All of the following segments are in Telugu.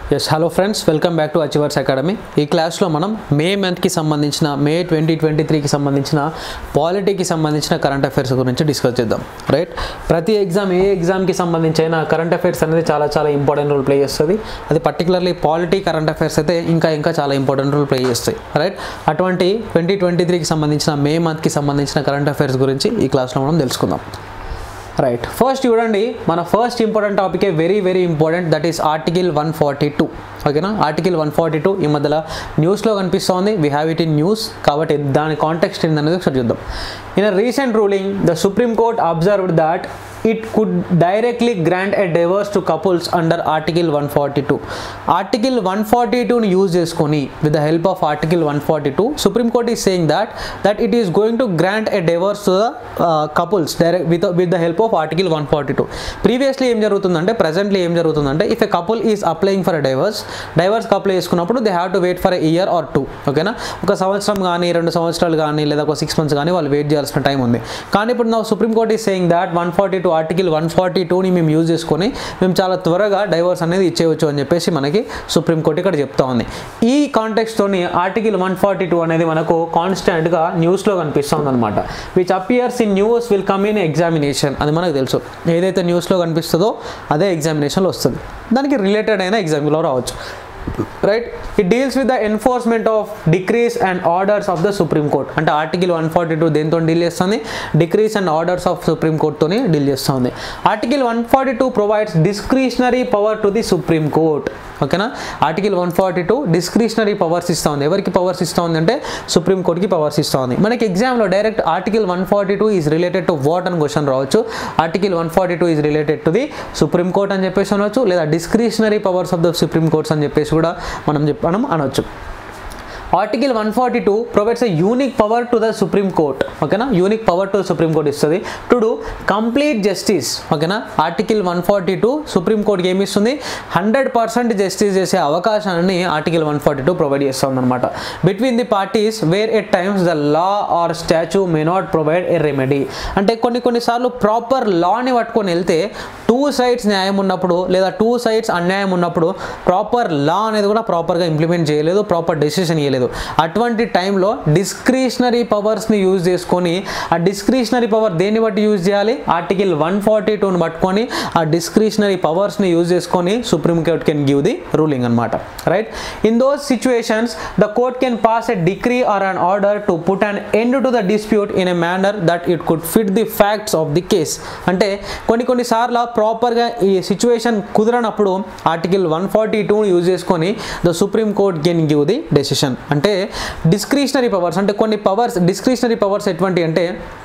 Yes hello friends welcome back to Achievers Academy ఈ క్లాస్లో మనం మే మంత్కి సంబంధించిన మే ట్వంటీ ట్వంటీ త్రీకి సంబంధించిన పాలిటీకి సంబంధించిన కరెంట్ అఫైర్స్ గురించి డిస్కస్ చేద్దాం రైట్ ప్రతి ఎగ్జామ్ ఏ ఎగ్జామ్కి సంబంధించి అయినా కరెంట్ అఫైర్స్ అనేది చాలా చాలా ఇంపార్టెంట్ రోల్ ప్లే చేస్తుంది అది పర్టికులర్లీ పాలిటీ కరెంట్ అఫైర్స్ అయితే ఇంకా ఇంకా చాలా ఇంపార్టెంట్ రోల్ ప్లే చేస్తాయి రైట్ అటువంటి ట్వంటీ ట్వంటీ త్రీకి సంబంధించిన మే మంత్కి సంబంధించిన కరెంట్ అఫైర్స్ గురించి ఈ క్లాస్లో మనం తెలుసుకుందాం రైట్ ఫస్ట్ చూడండి మన first important topic very very important that is article one forty two ఓకేనా ఆర్టికల్ వన్ ఫార్టీ టూ ఈ మధ్యలో న్యూస్లో కనిపిస్తోంది we have it in news కాబట్టి దాని కాంటెక్స్ట్ ఏంటనేది ఒకసారి చూద్దాం in a recent ruling the supreme Court observed that it could directly grant a divorce to couples under article one forty two article one forty టూని యూజ్ చేసుకొని with the help of article one forty two Supreme Court is saying that that it is going to grant a divorce to the couples direct with with the help of article one forty two previously ఏం జరుగుతుందంటే ప్రజెంట్లీ ఏం జరుగుతుందంటే if a couple is applying for a divorce డైవర్స్కి అప్లై చేసుకున్నప్పుడు they have to wait for a year or two ఓకేనా ఒక సంవత్సరం కానీ రెండు సంవత్సరాలు కానీ లేదా ఒక సిక్స్ మంత్స్ కానీ వాళ్ళు వెయిట్ చేయాల్సిన టైం ఉంది కానీ ఇప్పుడు నా Supreme Court is saying that one forty two article one forty టూని మేము యూజ్ చేసుకొని మేము చాలా త్వరగా డైవర్స్ అనేది ఇచ్చేయచ్చు అని చెప్పేసి మనకి సుప్రీం కోర్ట్ ఇక్కడ చెప్తా ఉంది ఈ కాంటెక్స్తోని ఆర్టికల్ వన్ ఫార్టీ టూ అనేది మనకు కాన్స్టెంట్గా న్యూస్లో కనిపిస్తుంది అనమాట which appears in news will come in examination అది మనకు తెలుసు ఏదైతే న్యూస్లో కనిపిస్తుందో అదే ఎగ్జామినేషన్లో వస్తుంది దానికి రిలేటెడ్ అయిన ఎగ్జామ్లో రావచ్చు right it deals with the enforcement of decrees and orders of the supreme Court అంటే ఆర్టికల్ వన్ ఫార్టీ టూ దేంతో డీల్ చేస్తుంది decrees and orders of Supreme కోర్ట్తోని డీల్ చేస్తుంది article one forty two provides discretionary power to the Supreme Court ఓకేనా article one forty two discretionary powers ఇస్తూ ఉంది ఎవరికి పవర్స్ ఇస్తూ ఉంది అంటే సుప్రీం కోర్ట్కి పవర్స్ ఇస్తూ ఉంది మనకి ఎగ్జామ్లో direct article one forty two is related to what అని క్వశ్చన్ రావచ్చు article one forty two is related to the Supreme Court అని చెప్పేసి అనవచ్చు లేదా discretionary powers of the Supreme Courts అని చెప్పేసి కూడా మనం చెప్పడం అనవచ్చు article one forty two provides a unique power to the supreme Court ఓకేనా unique power to Supreme Court ఇస్తుంది టు డూ కంప్లీట్ జస్టిస్ ఓకేనా article one forty two supreme కోర్ట్కి ఏమి ఇస్తుంది హండ్రెడ్ పర్సెంట్ జస్టిస్ చేసే అవకాశాన్ని article one forty two provide చేస్తుంది అనమాట between the parties where at times the law or statute may not provide a remedy అంటే కొన్ని కొన్నిసార్లు ప్రాపర్ లాని పట్టుకొని వెళ్తే టూ సైడ్స్ న్యాయం ఉన్నప్పుడు లేదా టూ సైడ్స్ అన్యాయం ఉన్నప్పుడు ప్రాపర్ లా అనేది కూడా ప్రాపర్గా ఇంప్లిమెంట్ చేయలేదు ప్రాపర్ డెసిషన్ ఇవ్వలేదు అటువంటి టైంలో డిస్క్రిషనరీ పవర్స్ని యూజ్ చేసుకొని ఆ డిస్క్రిషనరీ పవర్ దేన్ని బట్టి యూజ్ చేయాలి ఆర్టికల్ వన్ ఫార్టీ టూని పట్టుకొని ఆ డిస్క్రిషనరీ పవర్స్ని యూజ్ చేసుకొని Supreme Court can give the ruling అనమాట right in those situations the court can pass a degree or an order to put an end to the dispute in a manner that it could fit the facts of the case అంటే కొన్ని కొన్నిసార్లు ప్రాపర్గా ఈ సిచ్యువేషన్ కుదరనప్పుడు ఆర్టికల్ వన్ ఫార్టీ టూని యూజ్ చేసుకొని the supreme Court can give the decision అంటే డిస్క్రిషనరీ పవర్స్ అంటే కొన్ని పవర్స్ డిస్క్రిషనరీ పవర్స్ ఎటువంటి అంటే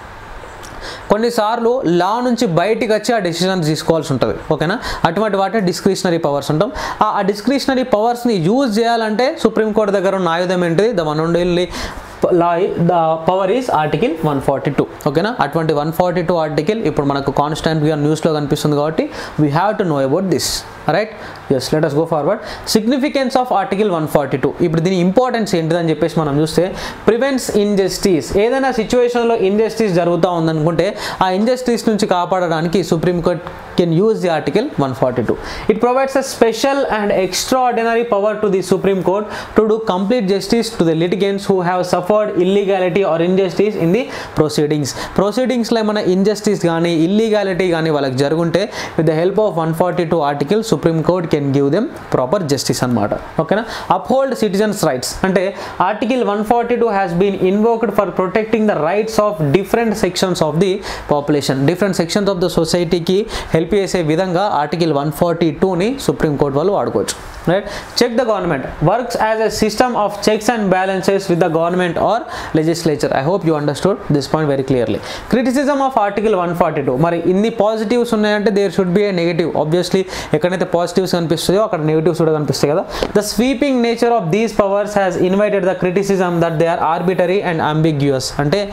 కొన్నిసార్లు లా నుంచి బయటికి వచ్చి ఆ డెసిషన్ తీసుకోవాల్సి ఉంటుంది ఓకేనా అటువంటి వాటిని డిస్క్రిషనరీ పవర్స్ అంటాం ఆ డిస్క్రిషనరీ పవర్స్ని యూజ్ చేయాలంటే సుప్రీంకోర్టు దగ్గర ఉన్న ఆయుధం ఏంటిది the one only law the power is article one forty two ఓకేనా అటువంటి వన్ ఫార్టీ టూ ఆర్టికల్ ఇప్పుడు మనకు కాన్స్టెంట్గా న్యూస్లో కనిపిస్తుంది కాబట్టి we have to know about this right yes let us go forward significance of article one forty two ఇప్పుడు దీని ఇంపార్టెన్స్ ఏంటిదని చెప్పేసి మనం చూస్తే ప్రివెంట్స్ ఇన్జస్టిస్ ఏదైనా సిచ్యువేషన్లో ఇన్జస్టిస్ జరుగుతూ ఉందనుకుంటే ఆ ఇన్జస్టిస్ నుంచి కాపాడడానికి Supreme Court can use the article one forty two it provides a special and extraordinary power to the Supreme Court to do complete justice to the litigants who have suffered illegality or injustice in the proceedings ప్రొసీడింగ్స్లో ఏమైనా ఇన్జస్టిస్ కానీ ఇల్లీగాలిటీ కానీ వాళ్ళకి జరుగుంటే with the help of one forty two article Supreme Court can give them proper justice అనమాట ఓకేనా అప్హోల్డ్ సిటిజన్స్ రైట్స్ అంటే article one forty two has been invoked for protecting the rights of different sections of the population different sections of the సొసైటీకి హెల్ప్ చేసే విధంగా ఆర్టికల్ వన్ ఫార్టీ టూని సుప్రీంకోర్టు వాళ్ళు వాడుకోవచ్చు right check the government works as a system of checks and balances with the government or legislature I hope you understood this point very clearly criticism of article one forty two మరి ఇన్ని పాజిటివ్స్ ఉన్నాయంటే there should be A negative obviously ఎక్కడైతే పాజిటివ్స్ కనిపిస్తాయో అక్కడ నెగిటివ్స్ కూడా కనిపిస్తాయి కదా the sweeping nature of these powers has invited the criticism that they are arbitrary and ambiguous అంటే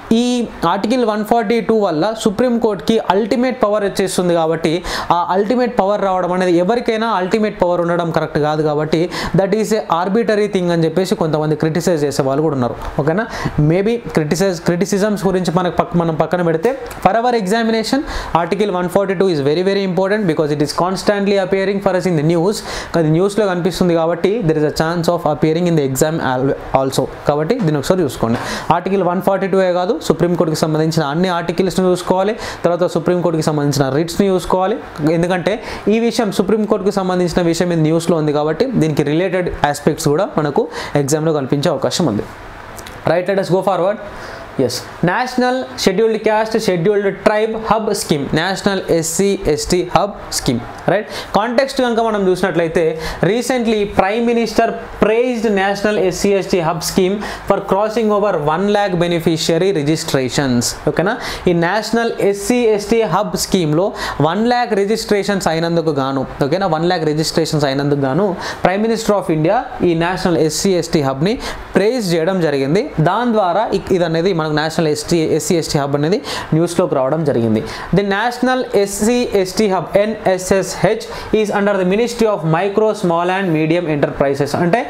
ఈ ఆర్టికల్ వన్ ఫార్టీ టూ వల్ల సుప్రీంకోర్టుకి అల్టిమేట్ పవర్ వచ్చేస్తుంది కాబట్టి ఆ అల్టిమేట్ పవర్ రావడం అనేది ఎవరికైనా అల్టిమేట్ పవర్ ఉండడం కరెక్ట్ కాదు కాబట్టి that is a arbitrary thing అని చెప్పేసి కొంతమంది క్రిటిసైజ్ చేసే వాళ్ళు కూడా ఉన్నారు ఓకేనా మేబీ క్రిటిసైజ్ క్రిటిసిజమ్స్ గురించి మనకు పక్క మనం పక్కన పెడితే for our examination article one forty two is very very important because it is constantly appearing for us in the news అది న్యూస్లో కనిపిస్తుంది కాబట్టి there is a chance of appearing in the exam also కాబట్టి దీన్ని ఒకసారి చూసుకోండి ఆర్టికల్ వన్ ఫార్టీ టూ కాదు సుప్రీంకోర్టుకి సంబంధించిన అన్ని ఆర్టికల్స్ని చూసుకోవాలి తర్వాత సుప్రీంకోర్టుకి సంబంధించిన రిట్స్ని చూసుకోవాలి ఎందుకంటే ఈ విషయం సుప్రీంకోర్టుకి సంబంధించిన విషయం ఇది న్యూస్లో ఉంది కాబట్టి దీనికి రిలేటెడ్ ఆస్పెక్ట్స్ కూడా మనకు ఎగ్జామ్లో కనిపించే అవకాశం ఉంది right let us go forward yes national scheduled caste scheduled tribe hub scheme national SC ST hub scheme right context కనుక మనం చూసినట్లయితే recently prime minister prized national SC ST hub scheme for crossing over one lakh beneficiary registrations ఓకేనా ఈ నేషనల్ ఎస్సీ ఎస్టీ హబ్ స్కీమ్లో వన్ ల్యాక్ రిజిస్ట్రేషన్స్ అయినందుకు గాను ఓకేనా వన్ ల్యాక్ రిజిస్ట్రేషన్స్ అయినందుకు గాను ప్రైమ్ మినిస్టర్ ఆఫ్ ఇండియా ఈ నేషనల్ ఎస్సీ ఎస్టీ హబ్ని ప్రైజ్ చేయడం జరిగింది దాని ద్వారా ఇక్- ఇది అనేది మనకు national ST SC ST hub అనేది న్యూస్లోకి రావడం జరిగింది the national SC ST hub NSSH is under the ministry of micro small and medium enterprises అంటే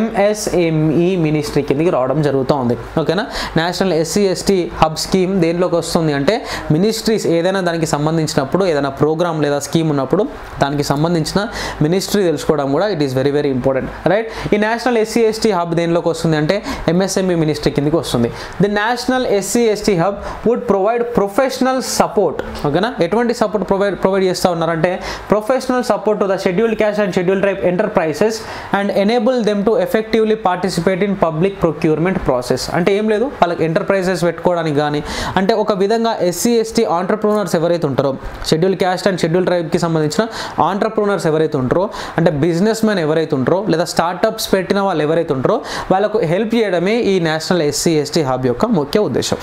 ఎంఎస్ఎంఈ మినిస్ట్రీ కిందకి రావడం జరుగుతూ ఉంది ఓకేనా national SC ST hub scheme దేనిలోకి వస్తుంది అంటే మినిస్ట్రీస్ ఏదైనా దానికి సంబంధించినప్పుడు ఏదైనా ప్రోగ్రామ్ లేదా స్కీమ్ ఉన్నప్పుడు దానికి సంబంధించిన మినిస్ట్రీ తెలుసుకోవడం కూడా it is very very important right ఈ నేషనల్ ఎస్సీ ఎస్టీ హబ్ దేనిలోకి వస్తుంది అంటే ఎంఎస్ఎంఈ మినిస్ట్రీ కిందకి వస్తుంది the national SC ST hub would provide professional support ఓకేనా ఎటువంటి సపోర్ట్ ప్రొవైడ్ ప్రొవైడ్ చేస్తూ ఉన్నారంటే professional support to the scheduled caste and schedule tribe enterprises and enable them to effectively participate in public procurement process అంటే ఏం లేదు వాళ్ళకి ఎంటర్ప్రైజెస్ పెట్టుకోవడానికి కానీ అంటే ఒక విధంగా ఎస్సీ ఎస్టీ ఆంటర్ప్రూనర్స్ ఎవరైతే ఉంటారో షెడ్యూల్ క్యాస్ట్ అండ్ షెడ్యూల్ ట్రైబ్కి సంబంధించిన ఆంటర్ప్రూనర్స్ ఎవరైతే ఉంటారో అంటే బిజినెస్ మెన్ ఎవరైతే ఉంటారో లేదా స్టార్టప్స్ పెట్టిన వాళ్ళు ఎవరైతే ఉంటారో వాళ్ళకు హెల్ప్ చేయడమే ఈ నేషనల్ ఎస్సీ ఎస్టీ హబ్ యొక్క ముఖ్య ఉద్దేశం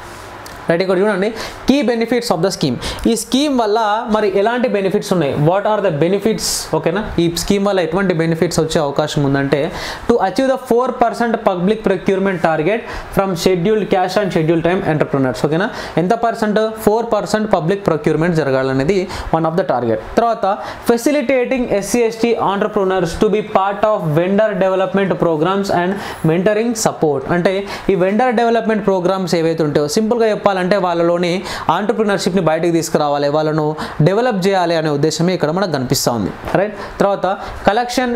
రైట్ ఇక్కడ చూడండి key benefits of the scheme ఈ స్కీమ్ వల్ల మరి ఎలాంటి బెనిఫిట్స్ ఉన్నాయి వాట్ ఆర్ ద బెనిఫిట్స్ ఓకేనా ఈ స్కీమ్ వల్ల ఎటువంటి బెనిఫిట్స్ వచ్చే అవకాశం ఉందంటే to achieve the four percent public procurement target from scheduled caste and schedule టైమ్ ఎంటర్ప్రినర్స్ ఓకేనా ఎంత percent four percent public procurement జరగాలనేది వన్ ఆఫ్ ద టార్గెట్ తర్వాత facilitating SC ST entrepreneurs to be part of vendor development programmes and mentoring support అంటే ఈ వెండర్ డెవలప్మెంట్ ప్రోగ్రామ్స్ ఏవైతే ఉంటాయో సింపుల్గా చెప్పాలంటే వాళ్ళలోని ఆంటర్ప్రినర్షిప్ని బయటకు తీసుకురావాలి వాళ్ళను డెవలప్ చేయాలి అనే ఉద్దేశమే ఇక్కడ మనకు కనిపిస్తూ ఉంది రైట్ తర్వాత collection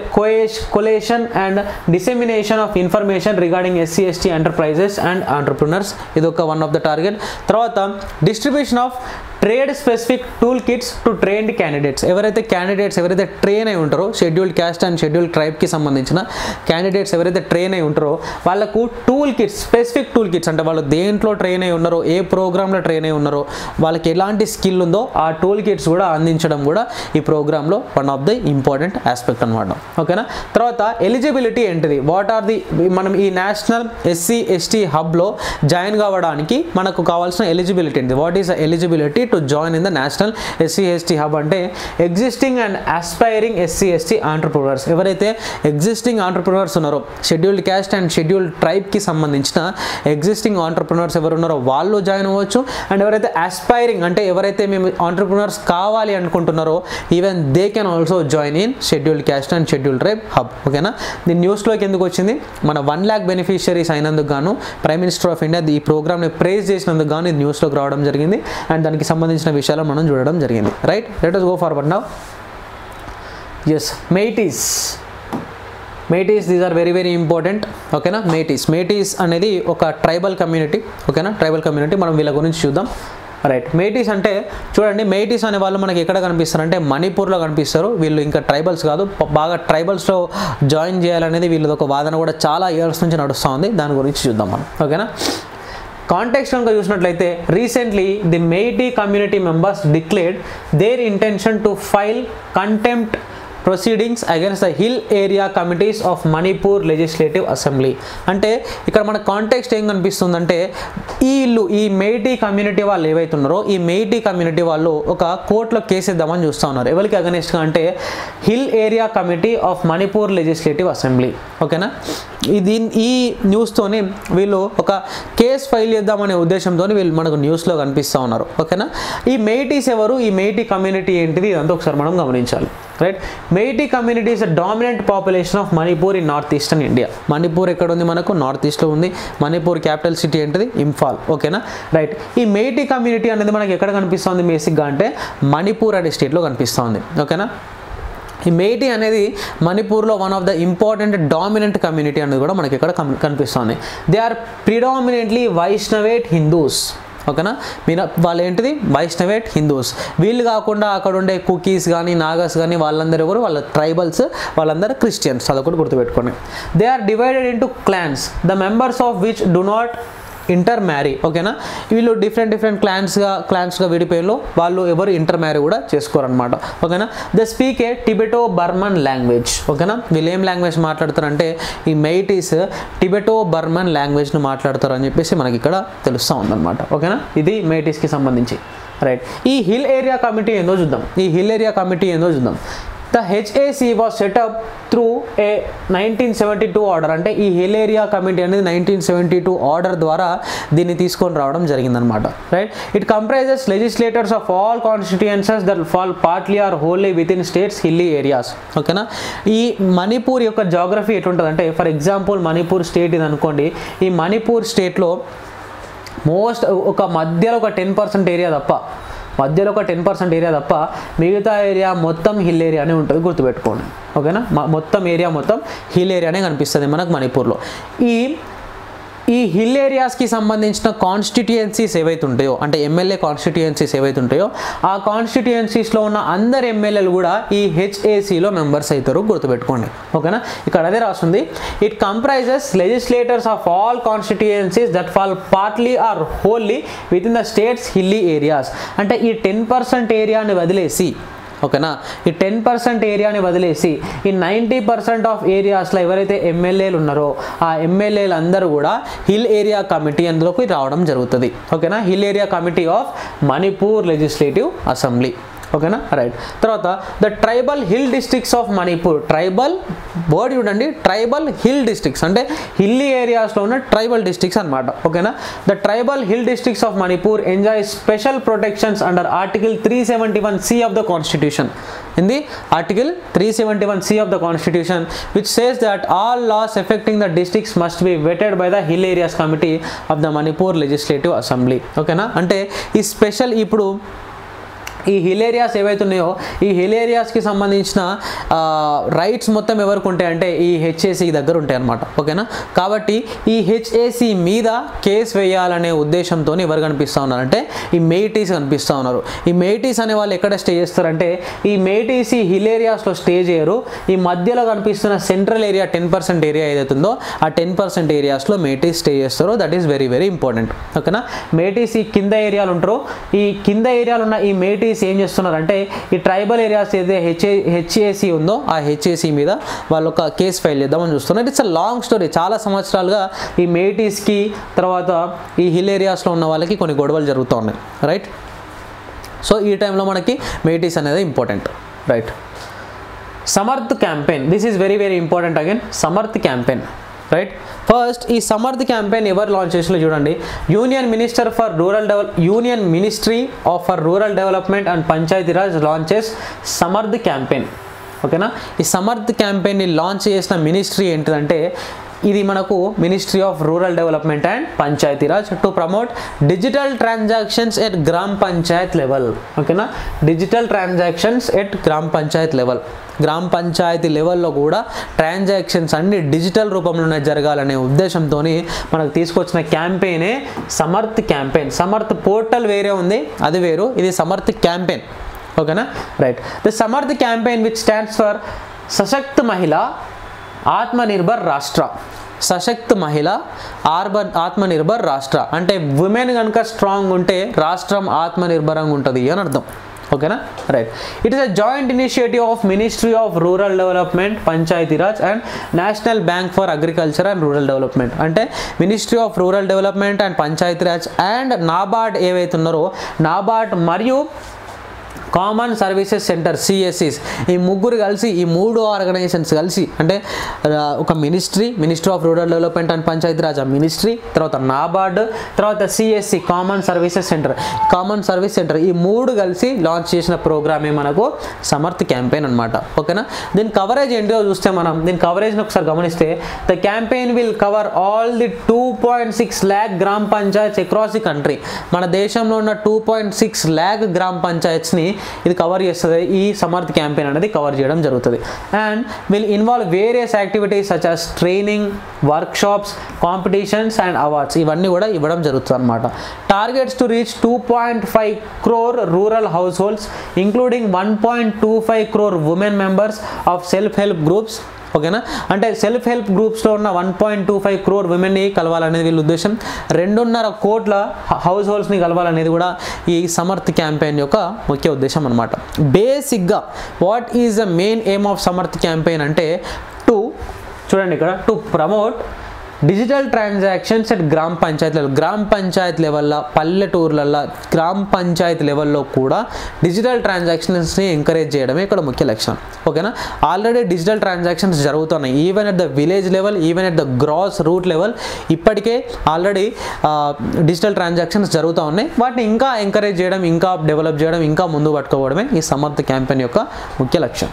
collation and dissemination of information regarding SC ST enterprises and entrepreneurs ఇది ఒక వన్ ఆఫ్ ద టార్గెట్ తర్వాత distribution of trade specific tool kits to trained candidates ఎవరైతే క్యాండిడేట్స్ ఎవరైతే ట్రైన్ అయి ఉంటారో షెడ్యూల్డ్ క్యాస్ట్ అండ్ షెడ్యూల్ ట్రైబ్కి సంబంధించిన క్యాండిడేట్స్ ఎవరైతే ట్రైన్ అయి ఉంటారో వాళ్ళకు tool kits specific tool kits అంటే వాళ్ళు దేంట్లో ట్రైన్ అయి ఉన్నారో ఏ ప్రోగ్రాంలో ట్రైన్ అయి ఉన్నారో వాళ్ళకి ఎలాంటి స్కిల్ ఉందో ఆ టూల్ కిట్స్ కూడా అందించడం కూడా ఈ ప్రోగ్రాంలో one of the important aspect అనమాట ఓకేనా తర్వాత ఎలిజిబిలిటీ ఏంటిది వాట్ ఆర్ ది మనం ఈ నేషనల్ ఎస్సీ ఎస్టీ హబ్లో జాయిన్ కావడానికి మనకు కావాల్సిన ఎలిజిబిలిటీ ఏంటి what is eligibility to join in the national SC ST hub అంటే existing and aspiring SC ST entrepreneurs ఎవరైతే ఎగ్జిస్టింగ్ ఆంటర్ప్రినర్స్ ఉన్నారో షెడ్యూల్డ్ క్యాస్ట్ అండ్ షెడ్యూల్డ్ ట్రైబ్కి సంబంధించిన ఎగ్జిస్టింగ్ ఆంటర్ప్రినర్స్ ఎవరు ఉన్నారో వాళ్ళు జాయిన్ అవ్వచ్చు అండ్ ఎవరైతే ఆస్పైరింగ్ అంటే ఎవరైతే మేము ఆంటర్ప్రినర్స్ కావాలి అనుకుంటున్నారో even they can also join in scheduled caste and schedule tribe hub ఓకేనా దీని న్యూస్లోకి ఎందుకు వచ్చింది మన వన్ ల్యాక్ బెనిఫిషియరీస్ అయినందుకు గాను ప్రైమ్ మినిస్టర్ ఆఫ్ ఇండియా ఈ ప్రోగ్రామ్ని ప్రేజ్ చేసినందుకు గాను ఇది న్యూస్లోకి రావడం జరిగింది అండ్ దానికి సంబంధించిన విషయాలు మనం చూడడం జరిగింది right let us go forward now yes Meiteis Meiteis these are very very important ఓకేనా మేటీస్ మేటీస్ అనేది ఒక ట్రైబల్ కమ్యూనిటీ ఓకేనా ట్రైబల్ కమ్యూనిటీ మనం వీళ్ళ గురించి చూద్దాం రైట్ మేటీస్ అంటే చూడండి మేటీస్ అనే వాళ్ళు మనకి ఎక్కడ కనిపిస్తారు అంటే మణిపూర్లో కనిపిస్తారు వీళ్ళు ఇంకా ట్రైబల్స్ కాదు ప- బాగా ట్రైబల్స్లో జాయిన్ చేయాలనేది వీళ్ళది ఒక వాదన కూడా చాలా ఇయర్స్ నుంచి నడుస్తూ ఉంది దాని గురించి చూద్దాం మనం ఓకేనా కాంటెక్స్ట్ కనుక చూసినట్లయితే recently the Meitei community members declared their intention to file contempt proceedings against the hill area committees of Manipur legislative assembly అంటే ఇక్కడ మన కాంటెక్స్ట్ ఏం కనిపిస్తుందంటే ఈ ఇల్లు ఈ మెయిటీ కమ్యూనిటీ వాళ్ళు ఏవైతున్నారో ఈ మెయిటీ కమ్యూనిటీ వాళ్ళు ఒక కోర్టులో కేసు ఇద్దామని చూస్తూ ఉన్నారు ఎవరికి అగనెస్ట్గా అంటే hill area committee of Manipur legislative assembly ఓకేనా ఇది ఈ న్యూస్తోని వీళ్ళు ఒక కేసు ఫైల్ చేద్దామనే ఉద్దేశంతో వీళ్ళు మనకు న్యూస్లో కనిపిస్తూ ఉన్నారు ఓకేనా ఈ మెయిటీస్ ఎవరు ఈ మెయిటీ కమ్యూనిటీ ఏంటిది ఇదంతా ఒకసారి మనం గమనించాలి right Meitei community is dominant population of Manipur in north eastern India Manipur ఎక్కడ ఉంది మనకు నార్త్ ఈస్ట్లో ఉంది మణిపూర్ క్యాపిటల్ సిటీ ఏంటిది ఇంఫాల్ ఓకేనా రైట్ ఈ మెయిటీ కమ్యూనిటీ అనేది మనకి ఎక్కడ కనిపిస్తుంది బేసిక్గా అంటే మణిపూర్ అనే స్టేట్లో కనిపిస్తుంది ఓకేనా ఈ మేటి అనేది మణిపూర్లో one of the important dominant community అనేది కూడా మనకి ఇక్కడ కం- కనిపిస్తుంది they are predominantly Vaishnavite Hindus ఓకేనా మీరు వాళ్ళు ఏంటిది వైష్ణవేట్ హిందూస్ వీళ్ళు కాకుండా అక్కడ ఉండే కుకీస్ కానీ నాగాస్ కానీ వాళ్ళందరూ ఎవరు వాళ్ళ ట్రైబల్స్ వాళ్ళందరూ క్రిస్టియన్స్ అదొకటి గుర్తుపెట్టుకోండి they are divided into clans the members of which do not intermarry ఓకేనా వీళ్ళు డిఫరెంట్ డిఫరెంట్ క్లాన్స్గా క్లాన్స్గా విడిపోయిలో వాళ్ళు ఎవరు ఇంటర్ మ్యారీ కూడా చేసుకోరనమాట ఓకేనా they speak a Tibeto Burman language ఓకేనా వీళ్ళు ఏం లాంగ్వేజ్ మాట్లాడతారంటే ఈ మెయిటీస్ టిబెటో బర్మన్ లాంగ్వేజ్ను మాట్లాడతారు అని చెప్పేసి మనకి ఇక్కడ తెలుస్తూ ఉందన్నమాట ఓకేనా ఇది మెయిటీస్కి సంబంధించి రైట్ ఈ హిల్ ఏరియా కమిటీ ఏందో చూద్దాం ఈ హిల్ ఏరియా కమిటీ ఏందో చూద్దాం the HAC was set up through a nineteen seventy two order అంటే ఈ హిల్ ఏరియా కమిటీ అనేది నైన్టీన్ సెవెంటీ టూ ఆర్డర్ ద్వారా దీన్ని తీసుకొని రావడం జరిగిందనమాట right it comprises legislators of all constituencies that fall partly or wholly within states hilly areas ఓకేనా ఈ మణిపూర్ యొక్క జాగ్రఫీ ఎటుంటుందంటే ఫర్ ఎగ్జాంపుల్ మణిపూర్ స్టేట్ ఇది అనుకోండి ఈ మణిపూర్ స్టేట్లో మోస్ట్ ఒక మధ్యలో ఒక టెన్ పర్సెంట్ ఏరియా తప్ప మధ్యలో ఒక టెన్ పర్సెంట్ ఏరియా తప్ప మిగతా ఏరియా మొత్తం హిల్ ఏరియానే ఉంటుంది గుర్తుపెట్టుకోండి ఓకేనా మ- మొత్తం ఏరియా మొత్తం హిల్ ఏరియానే కనిపిస్తుంది మనకు మణిపూర్లో ఈ ఈ హిల్ ఏరియాస్కి సంబంధించిన కాన్స్టిట్యుయెన్సీస్ ఏవైతే ఉంటాయో అంటే ఎమ్మెల్యే కాన్స్టిట్యుయెన్సీస్ ఏవైతే ఉంటాయో ఆ కాన్స్టిట్యుయెన్సీస్లో ఉన్న అందరు ఎమ్మెల్యేలు కూడా ఈ హెచ్ఏసీలో మెంబర్స్ అవుతారు గుర్తుపెట్టుకోండి ఓకేనా ఇక్కడ అదే రాస్తుంది it comprises legislators of all constituencies that fall partly or wholly within the states hilly areas అంటే ఈ టెన్ పర్సెంట్ ఏరియాని వదిలేసి ఓకేనా ఈ టెన్ పర్సెంట్ ఏరియాని వదిలేసి ఈ నైంటీ పర్సెంట్ ఆఫ్ ఏరియాస్లో ఎవరైతే ఎమ్మెల్యేలు ఉన్నారో ఆ ఎమ్మెల్యేలు అందరూ కూడా హిల్ ఏరియా కమిటీ అందులోకి రావడం జరుగుతుంది ఓకేనా hill area committee of Manipur legislative assembly ఓకేనా రైట్ తర్వాత the tribal hill districts of Manipur tribal word చూడండి ట్రైబల్ హిల్ డిస్ట్రిక్ట్స్ అంటే హిల్లీ ఏరియాస్లో ఉన్న ట్రైబల్ డిస్ట్రిక్ట్స్ అనమాట ఓకేనా the tribal hill districts of Manipur enjoy special protections under article three seventy one C of the constitution in the article 371c of the constitution which says that all laws affecting the districts must be vetted by the hill areas committee of the manipur legislative assembly ఓకేనా అంటే ఈ స్పెషల్ ఇప్పుడు ఈ హిల్ ఏరియాస్ ఏవైతే ఉన్నాయో ఈ హిల్ ఏరియాస్కి సంబంధించిన రైట్స్ మొత్తం ఎవరికి ఉంటాయంటే ఈ హెచ్ఏసి దగ్గర ఉంటాయి అనమాట ఓకేనా కాబట్టి ఈ హెచ్ఏసి మీద కేసు వేయాలనే ఉద్దేశంతో ఎవరు కనిపిస్తూ ఉన్నారంటే ఈ మెయిటీస్ కనిపిస్తూ ఉన్నారు ఈ మెయిటీస్ అనే వాళ్ళు ఎక్కడ స్టే చేస్తారంటే ఈ మెయిటీస్ ఈ హిల్ ఏరియాస్లో స్టే చేయరు ఈ మధ్యలో కనిపిస్తున్న central area ten percent area ఏదైతే ఉందో ఆ టెన్ పర్సెంట్ ఏరియాస్లో మేటీస్ స్టే చేస్తారో that is very very important ఓకేనా మేటీస్ ఈ కింద ఏరియాలు ఉంటారో ఈ కింద ఏరియాలు ఉన్న ఈ మేటీస్ ఏం చేస్తున్నారంటే ఈ ట్రైబల్ ఏరియాస్ ఏదైతే హెచ్ఏ హెచ్ఏసి ఉందో ఆ హెచ్ఏసి మీద వాళ్ళు ఒక కేసు ఫైల్ చేద్దామని చూస్తున్నారు ఇట్స్ అ లాంగ్ స్టోరీ చాలా సంవత్సరాలుగా ఈ మేటీస్కి తర్వాత ఈ హిల్ ఏరియాస్లో ఉన్న వాళ్ళకి కొన్ని గొడవలు జరుగుతూ ఉన్నాయి రైట్ సో ఈ టైంలో మనకి మేటీస్ అనేది important right Samarth campaign this is very very important again Samarth campaign right first ఈ సమర్థ్ క్యాంపెయిన్ ఎవరు లాంచ్ చేసినా చూడండి union minister for rural develop union ministry of for rural development and Panchayati Raj launches Samarth campaign ఓకేనా ఈ సమర్థ్ క్యాంపెయిన్ని లాంచ్ చేసిన మినిస్ట్రీ ఏంటిదంటే ఇది మనకు ministry of rural development and Panchayati Raj to promote digital transactions at Gram Panchayat level ఓకేనా digital transactions at Gram Panchayat level గ్రామ పంచాయతీ లెవెల్లో కూడా ట్రాన్సాక్షన్స్ అన్ని డిజిటల్ రూపంలోనే జరగాలనే ఉద్దేశంతో మనకు తీసుకొచ్చిన క్యాంపెయినే సమర్థ్ క్యాంపెయిన్ సమర్థ్ పోర్టల్ వేరే ఉంది అది వేరు ఇది సమర్థ్ క్యాంపెయిన్ ఓకేనా right the Samarth campaign which stands for Sashakt Mahila Aatmanirbhar రాష్ట్ర సశక్త్ మహిళ ఆర్బన్ ఆత్మనిర్భర్ రాష్ట్ర అంటే ఉమెన్ కనుక స్ట్రాంగ్ ఉంటే రాష్ట్రం ఆత్మనిర్భరంగా ఉంటుంది అని అర్థం ఓకేనా right it is a joint initiative of ministry of rural development Panchayati Raj and national bank for agriculture and rural development అంటే ministry of rural development and Panchayati Raj and NABARD ఏవైతే ఉన్నారో నాబార్డ్ మరియు కామన్ సర్వీసెస్ సెంటర్ సిఎస్సిస్ ఈ ముగ్గురు కలిసి ఈ మూడు ఆర్గనైజేషన్స్ కలిసి అంటే ఆ, ఒక ministry ministry of rural development and Panchayati Raj ministry తర్వాత నాబార్డ్ తర్వాత CSC common services centre common service centre ఈ మూడు కలిసి లాంచ్ చేసిన ప్రోగ్రామే మనకు సమర్థ్ క్యాంపెయిన్ అనమాట ఓకేనా దీని కవరేజ్ ఏంటో చూస్తే మనం దీని కవరేజ్ని ఒకసారి గమనిస్తే the campaign will cover all the two point six lakh gram panchayats across the country మన దేశంలో ఉన్న టూ పాయింట్ సిక్స్ ల్యాక్ గ్రామ పంచాయత్స్ని ఇది కవర్ చేస్తుంది ఈ సమర్థ్ క్యాంపెయిన్ అనేది కవర్ చేయడం జరుగుతుంది and will involve various activities such as training workshops competitions and awards ఇవన్నీ కూడా ఇవ్వడం జరుగుతుంది అనమాట targets to reach two point five crore rural households including one point two five crore women members of self help groups ఓకేనా అంటే సెల్ఫ్ హెల్ప్ గ్రూప్స్లో ఉన్న one point two five crore విమెన్ని కలవాలనేది వీళ్ళ ఉద్దేశం రెండున్నర కోట్ల హౌస్ హోల్డ్స్ని కలవాలనేది కూడా ఈ సమర్థ్ క్యాంపెయిన్ యొక్క ముఖ్య ఉద్దేశం అనమాట బేసిక్గా what is the main aim of Samarth campaign అంటే టు చూడండి ఇక్కడ to promote digital transactions at gram panchayati level గ్రామ పంచాయత్ లెవెల్లో పల్లెటూర్లలో గ్రామ పంచాయతీ లెవెల్లో కూడా డిజిటల్ ట్రాన్సాక్షన్స్ని ఎంకరేజ్ చేయడమే ఇక్కడ ముఖ్య లక్ష్యం ఓకేనా ఆల్రెడీ డిజిటల్ ట్రాన్సాక్షన్స్ జరుగుతున్నాయి even at the village level even at the grass root level ఇప్పటికే ఆల్రెడీ డిజిటల్ ట్రాన్సాక్షన్స్ జరుగుతూ ఉన్నాయి వాటిని ఇంకా ఎంకరేజ్ చేయడం ఇంకా డెవలప్ చేయడం ఇంకా ముందు పట్టుకోవడమే ఈ సమర్థ క్యాంపెయిన్ యొక్క ముఖ్య లక్ష్యం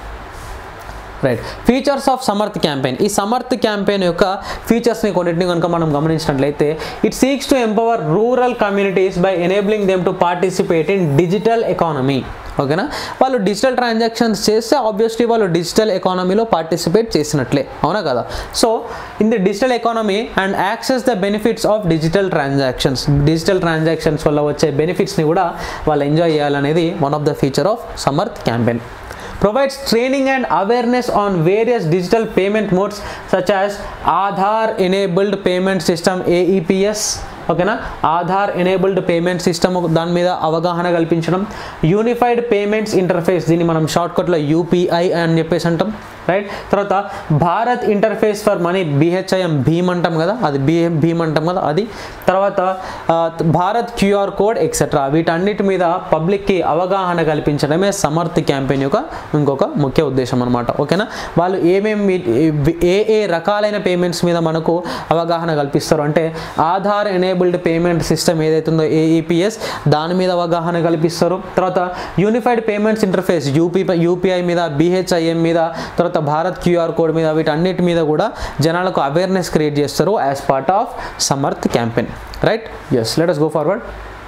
right features of Samarth campaign ఈ సమర్థ్ క్యాంపెయిన్ యొక్క ఫీచర్స్ని కొన్నింటిని కనుక మనం గమనించినట్లయితే it seeks to empower rural communities by enabling them to participate in digital economy ఓకేనా వాళ్ళు డిజిటల్ ట్రాన్సాక్షన్స్ చేస్తే ఆబ్వియస్లీ వాళ్ళు డిజిటల్ ఎకానమీలో పార్టిసిపేట్ చేసినట్లే అవునా కదా so in the digital economy and access the benefits of digital transactions digital transactions వల్ల వచ్చే బెనిఫిట్స్ని కూడా వాళ్ళు ఎంజాయ్ చేయాలనేది one of the feature of Samarth campaign provides training and awareness on various digital payment modes such as Aadhaar enabled payment system AEPS ఓకేనా ఆధార్ ఎనేబుల్డ్ పేమెంట్ సిస్టమ్ దాని మీద అవగాహన కల్పించడం యూనిఫైడ్ పేమెంట్స్ ఇంటర్ఫేస్ దీన్ని మనం షార్ట్కట్లో యూపీఐ అని చెప్పేసి అంటాం రైట్ తర్వాత Bharat interface for money BHIM భీమ్ అంటాం కదా అది బిఎం భీమ్ అంటాం కదా అది తర్వాత ఆ, భారత్ క్యూఆర్ కోడ్ ఎక్సెట్రా వీటన్నిటి మీద పబ్లిక్కి అవగాహన కల్పించడమే సమర్థ్ క్యాంపెయిన్ యొక్క ఇంకొక ముఖ్య ఉద్దేశం అనమాట ఓకేనా వాళ్ళు ఏమేమి ఏ ఏ రకాలైన పేమెంట్స్ మీద మనకు అవగాహన కల్పిస్తారు అంటే ఆధార్ ఎనేబుల్డ్ పేమెంట్ సిస్టమ్ ఏదైతుందో ఏఈపిఎస్ దాని మీద అవగాహన కల్పిస్తారు తర్వాత unified payments interface UP UPI మీద బిహెచ్ఐఎం మీద తర్వాత భారత్ క్యూఆర్ కోడ్ మీద వీటన్నిటి మీద కూడా జనాలకు అవేర్నెస్ క్రియేట్ చేస్తారు as part of Samarth campaign right yes let us go forward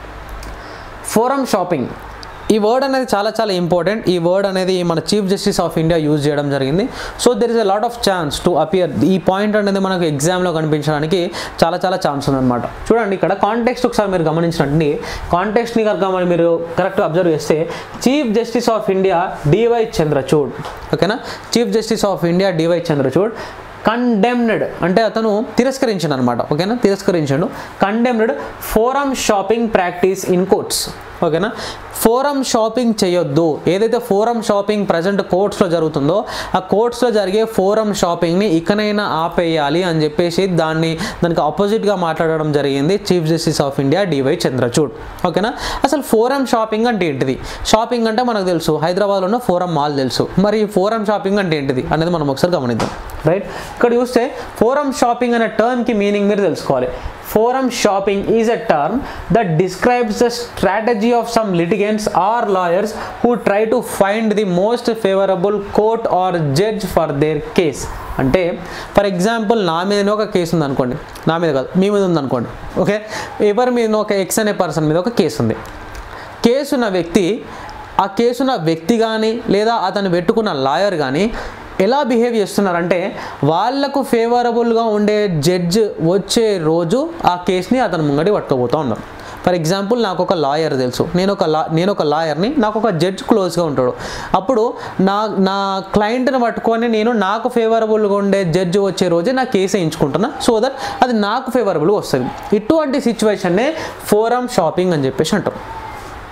forum shopping ఈ వర్డ్ అనేది చాలా చాలా ఇంపార్టెంట్ ఈ వర్డ్ అనేది మన chief justice of India use చేయడం జరిగింది so there is a lot of chance to appear ఈ పాయింట్ అనేది మనకు ఎగ్జామ్లో కనిపించడానికి చాలా చాలా ఛాన్స్ ఉందన్నమాట చూడండి ఇక్కడ కాంటెక్స్ట్ ఒకసారి మీరు గమనించినట్టు కాంటెక్స్ట్ని కనుక మరి మీరు కరెక్ట్గా అబ్జర్వ్ చేస్తే chief justice of India D Y Chandrachud ఓకేనా chief justice of India D Y Chandrachud condemned అంటే అతను తిరస్కరించాడు అనమాట ఓకేనా తిరస్కరించాడు condemned forum shopping practice in courts ఓకేనా ఫోరం షాపింగ్ చేయొద్దు ఏదైతే ఫోరం షాపింగ్ ప్రజెంట్ కోర్ట్స్లో జరుగుతుందో ఆ కోర్ట్స్లో జరిగే ఫోరం షాపింగ్ని ఇకనైనా ఆపేయాలి అని చెప్పేసి దాన్ని దానికి ఆపోజిట్గా మాట్లాడడం జరిగింది chief justice of India D Y Chandrachud ఓకేనా అసలు ఫోరం షాపింగ్ అంటే ఏంటిది షాపింగ్ అంటే మనకు తెలుసు హైదరాబాద్లో ఉన్న ఫోరం మాల్ తెలుసు మరి ఈ ఫోరం షాపింగ్ అంటే ఏంటిది అనేది మనం ఒకసారి గమనిద్దాం రైట్ ఇక్కడ చూస్తే ఫోరం షాపింగ్ అనే టర్మ్కి మీనింగ్ మీరు తెలుసుకోవాలి forum shopping is a term that describes the strategy of some litigants or lawyers who try to find the most favourable court or judge for their case అంటే ఫర్ ఎగ్జాంపుల్ నా మీదనే ఒక కేసు ఉంది అనుకోండి నా మీద కాదు మీ మీద ఉంది అనుకోండి ఓకే ఎవరి మీద ఒక ఎక్స్ అనే పర్సన్ మీద ఒక కేసు ఉంది కేసున్న వ్యక్తి ఆ కేసున్న వ్యక్తి కానీ లేదా అతను పెట్టుకున్న లాయర్ కానీ ఎలా బిహేవ్ చేస్తున్నారంటే వాళ్లకు ఫేవరబుల్గా ఉండే జడ్జ్ వచ్చే రోజు ఆ కేసుని అతను ముంగడి పట్టుకోబోతూ ఉన్నారు ఫర్ ఎగ్జాంపుల్ నాకు ఒక లాయర్ తెలుసు నేను ఒక లా నేను ఒక లాయర్ని నాకు ఒక జడ్జ్ క్లోజ్గా ఉంటాడు అప్పుడు నా నా క్లయింట్ని పట్టుకొని నేను నాకు ఫేవరబుల్గా ఉండే జడ్జ్ వచ్చే రోజే నా కేసు వేయించుకుంటున్నా సో దట్ అది నాకు ఫేవరబుల్గా వస్తుంది ఇటువంటి సిచ్యువేషన్నే ఫోరం షాపింగ్ అని చెప్పేసి అంటాం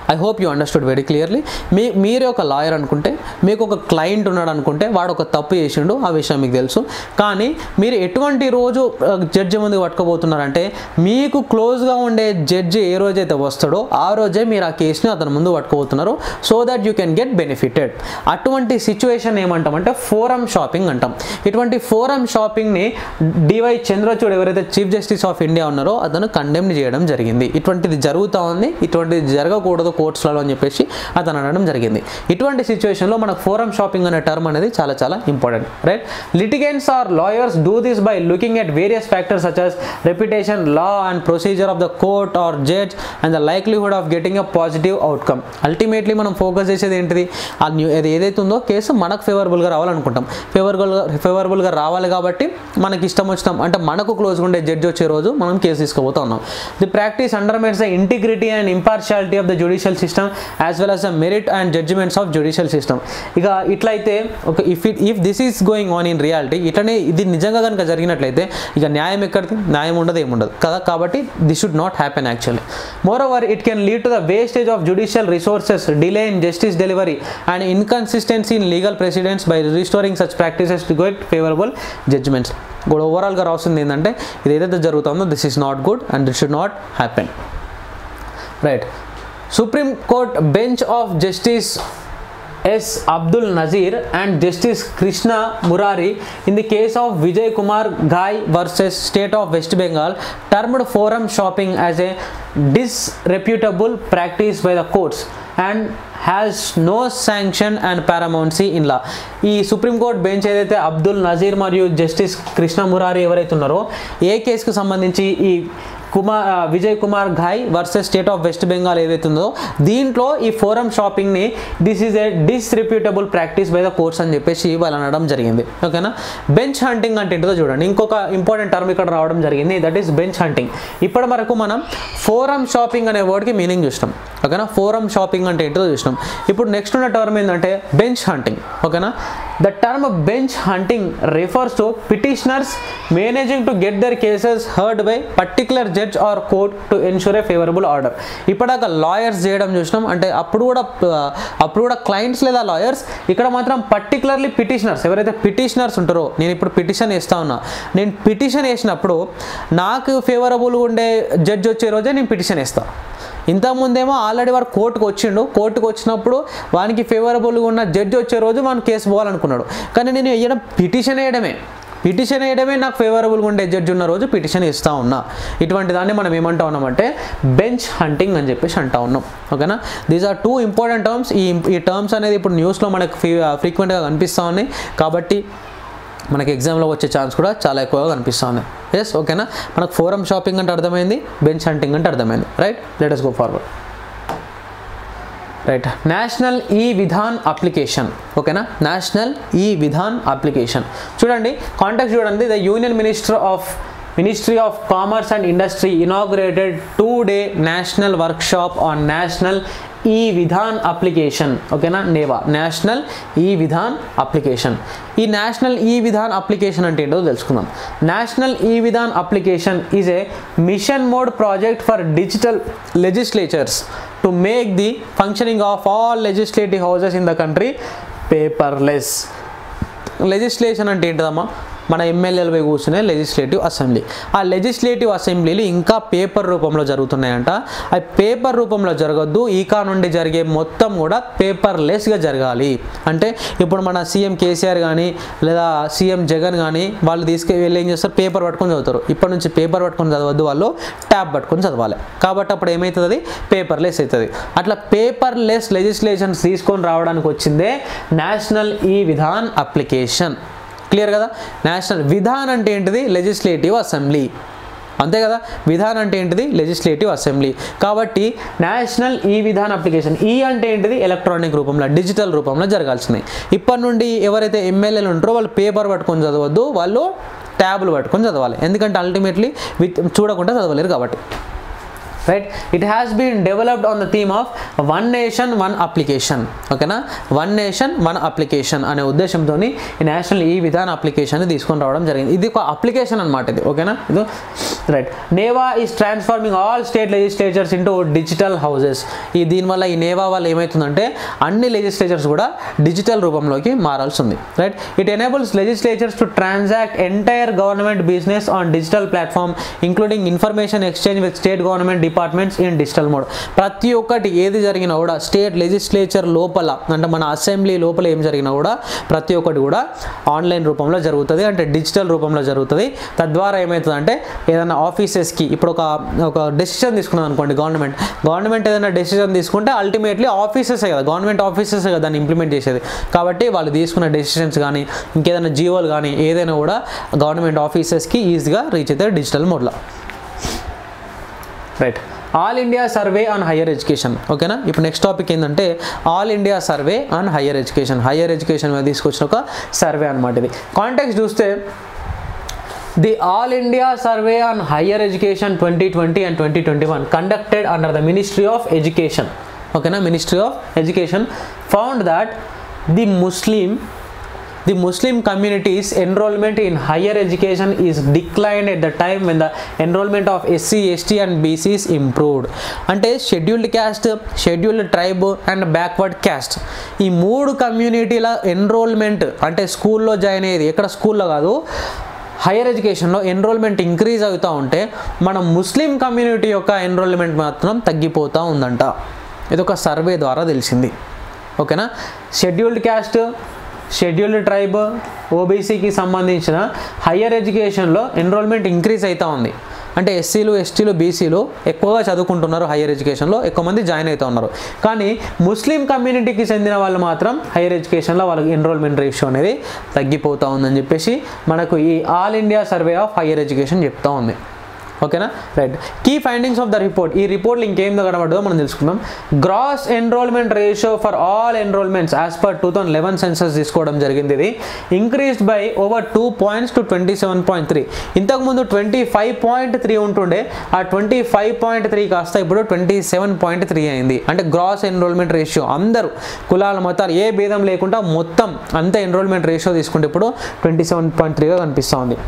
I hope you understood very clearly మీ మీరే ఒక లాయర్ అనుకుంటే మీకు ఒక క్లయింట్ ఉన్నాడు అనుకుంటే వాడు ఒక తప్పు చేసిండు ఆ విషయం మీకు తెలుసు కానీ మీరు ఎటువంటి రోజు జడ్జి ముందు పట్టుకోబోతున్నారంటే మీకు క్లోజ్గా ఉండే జడ్జి ఏ రోజైతే వస్తాడో ఆ రోజే మీరు ఆ కేసుని అతని ముందు పట్టుకోబోతున్నారు so that you can get benefited అటువంటి సిచ్యువేషన్ ఏమంటామంటే ఫోరం షాపింగ్ అంటాం ఇటువంటి ఫోరం షాపింగ్ని డివై చంద్రచూడ్ ఎవరైతే చీఫ్ జస్టిస్ ఆఫ్ ఇండియా ఉన్నారో అతను కండెమ్న్ చేయడం జరిగింది ఇటువంటిది జరుగుతూ ఉంది ఇటువంటిది జరగకూడదు కోర్ట్స్లలో అని చెప్పేసి అతను అనడం జరిగింది ఇటువంటి సిచ్యువేషన్లో మనకు ఫోరం షాపింగ్ అనే టర్మ్ అనేది చాలా చాలా important right litigants or lawyers do this by looking at various factors such as reputation law and procedure of the court or judge and the likelihood of getting a positive outcome ultimately మనం ఫోకస్ చేసేది ఏంటిది ఆ న్యూ అది ఏదైతే ఉందో కేసు మనకు ఫేవరబుల్గా రావాలనుకుంటాం ఫేవరబుల్గా ఫేవరబుల్గా రావాలి కాబట్టి మనకి ఇష్టం వచ్చినాం అంటే మనకు క్లోజ్గా ఉండే జడ్జి వచ్చే రోజు మనం కేసు తీసుకోబోతా ఉన్నాం the practice undermines the integrity and impartiality of the judicial system as well as the merit and judgments of judicial system ఇక ఇట్లయితే ఒక if it if this is going on in reality ఇట్లనే ఇది నిజంగా కనుక జరిగినట్లయితే ఇక న్యాయం ఎక్కడిది న్యాయం ఉండదు ఏముండదు కదా కాబట్టి this should not happen actually more over it can lead to the wastage of judicial resources delay in justice delivery and inconsistency in legal precedents by restoring such practices to get favourable judgments కూడా ఓవరాల్గా రాస్తుంది ఏంటంటే ఇది ఏదైతే జరుగుతుందో this is not good and this should not happen right Supreme Court bench of justice S Abdul Nazir and justice Krishna Murari in the case of Vijay Kumar Ghai versus state of West Bengal termed forum shopping as a disreputable practice by the courts and has no sanction and paramouncy in law ఈ సుప్రీంకోర్టు బెంచ్ ఏదైతే అబ్దుల్ నజీర్ మరియు జస్టిస్ కృష్ణ మురారి ఎవరైతే ఉన్నారో ఏ కేసుకు సంబంధించి ఈ కుమార్ ఆ, Vijay Kumar Ghai versus state of West Bengal ఏదైతే ఉందో దీంట్లో ఈ ఫోరం షాపింగ్ని this is a disreputable practice by the courts అని చెప్పేసి వాళ్ళు అనడం జరిగింది ఓకేనా బెంచ్ హంటింగ్ అంటే ఏంటో చూడండి ఇంకొక ఇంపార్టెంట్ టర్మ్ ఇక్కడ రావడం జరిగింది దట్ ఈస్ బెంచ్ హంటింగ్ ఇప్పటి వరకు మనం ఫోరం షాపింగ్ అనే వర్డ్కి మీనింగ్ చూసినాం ఓకేనా ఫోరం షాపింగ్ అంటే ఏంటో చూసినాం ఇప్పుడు నెక్స్ట్ ఉన్న టర్మ్ ఏంటంటే బెంచ్ హంటింగ్ ఓకేనా the term bench hunting refers to petitioners managing to get their cases heard by particular judge or court to ensure a favourable order ఇప్పటిదాకా లాయర్స్ చేయడం చూసినాం అంటే అప్పుడు కూడా ఆ, అప్పుడు కూడా క్లయింట్స్ లేదా లాయర్స్ ఇక్కడ మాత్రం పర్టికులర్లీ పిటిషనర్స్ ఎవరైతే పిటిషనర్స్ ఉంటారో నేను ఇప్పుడు పిటిషన్ వేస్తా ఉన్నా నేను పిటిషన్ వేసినప్పుడు నాకు ఫేవరబుల్గా ఉండే జడ్జ్ వచ్చే రోజే నేను పిటిషన్ వేస్తాను ఇంతకుముందేమో ఆల్రెడీ వాడు కోర్టుకు వచ్చిండు కోర్టుకు వచ్చినప్పుడు వానికి ఫేవరబుల్గా ఉన్న జడ్జి వచ్చే రోజు వానికి కేసు పోవాలనుకున్నాడు కానీ నేను వేయడం పిటిషన్ వేయడమే పిటిషన్ వేయడమే నాకు ఫేవరబుల్గా ఉండే జడ్జి ఉన్న రోజు పిటిషన్ ఇస్తూ ఉన్నా ఇటువంటి దాన్ని మనం ఏమంటా ఉన్నామంటే బెంచ్ హంటింగ్ అని చెప్పేసి అంటా ఉన్నాం ఓకేనా these are two important terms ఈ ఈ టర్మ్స్ అనేది ఇప్పుడు న్యూస్లో మనకు ఫ్రీ ఫ్రీక్వెంట్గా కనిపిస్తూ ఉన్నాయి కాబట్టి మనకి ఎగ్జామ్లో వచ్చే ఛాన్స్ కూడా చాలా ఎక్కువగా కనిపిస్తూ ఉన్నాయి ఎస్ ఓకేనా మనకు ఫోరం షాపింగ్ అంటే అర్థమైంది బెంచ్ హంటింగ్ అంటే అర్థమైంది right let us go forward right national e Vidhan application ఓకేనా నేషనల్ ఈ విధాన్ అప్లికేషన్ చూడండి కాంటాక్ట్ చూడండి the union minister of ministry of commerce and industry inaugurated two day national workshop on national e Vidhan application ఓకేనా నేవా నేషనల్ ఈ విధాన్ అప్లికేషన్ ఈ నేషనల్ ఈ విధాన్ అప్లికేషన్ అంటే ఏంటో తెలుసుకుందాం national e Vidhan application is a mission mode project for digital legislatures to make the functioning of all legislative houses in the country paperless legislation అంటే ఏంటిదమ్మా మన ఎమ్మెల్యేలు పోయి కూర్చునే లెజిస్లేటివ్ అసెంబ్లీ ఆ లెజిస్లేటివ్ అసెంబ్లీలు ఇంకా పేపర్ రూపంలో జరుగుతున్నాయంట అవి పేపర్ రూపంలో జరగద్దు ఈకా నుండి జరిగే మొత్తం కూడా పేపర్లెస్గా జరగాలి అంటే ఇప్పుడు మన సీఎం కేసీఆర్ కానీ లేదా సీఎం జగన్ కానీ వాళ్ళు తీసుకు వెళ్ళి ఏం చేస్తారు పేపర్ పట్టుకొని చదువుతారు ఇప్పటి నుంచి పేపర్ పట్టుకొని చదవద్దు వాళ్ళు ట్యాబ్ పట్టుకొని చదవాలి కాబట్టి అప్పుడు ఏమవుతుంది అది పేపర్లెస్ అవుతుంది అట్లా పేపర్లెస్ లెజిస్లేషన్స్ తీసుకొని రావడానికి వచ్చిందే national e Vidhan application clear కదా నేషనల్ విధాన్ అంటే ఏంటిది లెజిస్లేటివ్ అసెంబ్లీ అంతే కదా విధాన్ అంటే ఏంటిది లెజిస్లేటివ్ అసెంబ్లీ కాబట్టి నేషనల్ ఈ విధాన్ అప్లికేషన్ ఈ అంటే ఏంటిది ఎలక్ట్రానిక్ రూపంలో డిజిటల్ రూపంలో జరగాల్సింది ఇప్పటి నుండి ఎవరైతే ఎమ్మెల్యేలు ఉంటారో వాళ్ళు పేపర్ పట్టుకొని చదవద్దు వాళ్ళు ట్యాబ్లు పట్టుకొని చదవాలి ఎందుకంటే అల్టిమేట్లీ విత్ చూడకుండా చదవలేరు కాబట్టి right it has been developed on the theme of one nation one application ఓకేనా వన్ నేషన్ వన్ అప్లికేషన్ అనే ఉద్దేశంతో ఈ నేషనల్ ఈ విధాన అప్లికేషన్ తీసుకొని రావడం జరిగింది ఇది ఒక అప్లికేషన్ అనమాట ఇది ఓకేనా ఇది right NeVA is transforming all state legislatures into digital houses ఈ దీనివల్ల ఈ నేవా వల్ల ఏమవుతుందంటే అన్ని లెజిస్లేచర్స్ కూడా డిజిటల్ రూపంలోకి మారాల్సి ఉంది right it enables legislatures to transact entire government business on digital platform including information exchange with state government departments in digital mode ప్రతి ఒక్కటి ఏది జరిగినా కూడా స్టేట్ లెజిస్లేచర్ లోపల అంటే మన అసెంబ్లీ లోపల ఏం జరిగినా కూడా ప్రతి ఒక్కటి కూడా ఆన్లైన్ రూపంలో జరుగుతుంది అంటే డిజిటల్ రూపంలో జరుగుతుంది తద్వారా ఏమవుతుందంటే ఏదైనా ఆఫీసెస్కి ఇప్పుడు ఒక ఒక డెసిషన్ తీసుకున్నది అనుకోండి గవర్నమెంట్ గవర్నమెంట్ ఏదైనా డెసిషన్ తీసుకుంటే అల్టిమేట్లీ ఆఫీసెస్ కదా గవర్నమెంట్ ఆఫీసెస్ కదా దాన్ని ఇంప్లిమెంట్ చేసేది కాబట్టి వాళ్ళు తీసుకున్న డెసిషన్స్ కానీ ఇంకేదైనా జీవోలు కానీ ఏదైనా కూడా గవర్నమెంట్ ఆఫీసెస్కి ఈజీగా రీచ్ అవుతాయి డిజిటల్ మోడ్లో right all India survey on higher education ఓకేనా ఇప్పుడు నెక్స్ట్ టాపిక్ ఏంటంటే all India survey on higher education higher education మీద తీసుకొచ్చిన ఒక సర్వే అనమాట ఇది కాంటాక్ట్ చూస్తే the all India survey on higher education twenty twenty and twenty twenty one conducted under the ministry of education ఓకేనా ministry of education found that the Muslim the Muslim community's enrollment in higher education is declined at the time when the enrollment of SC, ST and BCs improved. అంటే scheduled caste scheduled tribe and backward caste ఈ మూడు కమ్యూనిటీల ఎన్రోల్మెంట్ అంటే స్కూల్లో జాయిన్ అయ్యేది ఎక్కడ స్కూల్లో కాదు హైయర్ ఎడ్యుకేషన్లో ఎన్రోల్మెంట్ ఇంక్రీజ్ అవుతూ ఉంటే మన ముస్లిం కమ్యూనిటీ యొక్క ఎన్రోల్మెంట్ మాత్రం తగ్గిపోతూ ఉందంట ఇది ఒక సర్వే ద్వారా తెలిసింది ఓకేనా షెడ్యూల్డ్ క్యాస్ట్ షెడ్యూల్డ్ ట్రైబ్ ఓబీసీకి సంబంధించిన హయ్యర్ ఎడ్యుకేషన్లో ఎన్రోల్మెంట్ ఇంక్రీజ్ అవుతూ ఉంది అంటే ఎస్సీలు ఎస్టీలు బీసీలు ఎక్కువగా చదువుకుంటున్నారు హయ్యర్ ఎడ్యుకేషన్లో ఎక్కువ మంది జాయిన్ అవుతూ ఉన్నారు కానీ ముస్లిం కమ్యూనిటీకి చెందిన వాళ్ళు మాత్రం హయ్యర్ ఎడ్యుకేషన్లో వాళ్ళకి ఎన్రోల్మెంట్ రేషియో అనేది తగ్గిపోతూ ఉందని చెప్పేసి మనకు ఈ all India survey of higher education చెప్తా ఉంది ఓకేనా right key findings of the report ఈ రిపోర్ట్లో ఇంకేం కనబడదో మనం తెలుసుకుందాం gross enrolment ratio for all enrolments as per two thousand eleven census తీసుకోవడం జరిగింది ఇది increased by over two points to twenty seven point three ఇంతకుముందు ట్వంటీ ఫైవ్ పాయింట్ త్రీ ఉంటుండే ఆ ట్వంటీ ఫైవ్ పాయింట్ త్రీ కాస్త ఇప్పుడు ట్వంటీ సెవెన్ పాయింట్ త్రీ అయింది అంటే గ్రాస్ ఎన్రోల్మెంట్ రేషియో అందరూ కులాల మతాలు ఏ భేదం లేకుండా మొత్తం అంత ఎన్రోల్మెంట్ రేషియో తీసుకుంటే ఇప్పుడు ట్వంటీ సెవెన్ పాయింట్ త్రీగా కనిపిస్తూ ఉంది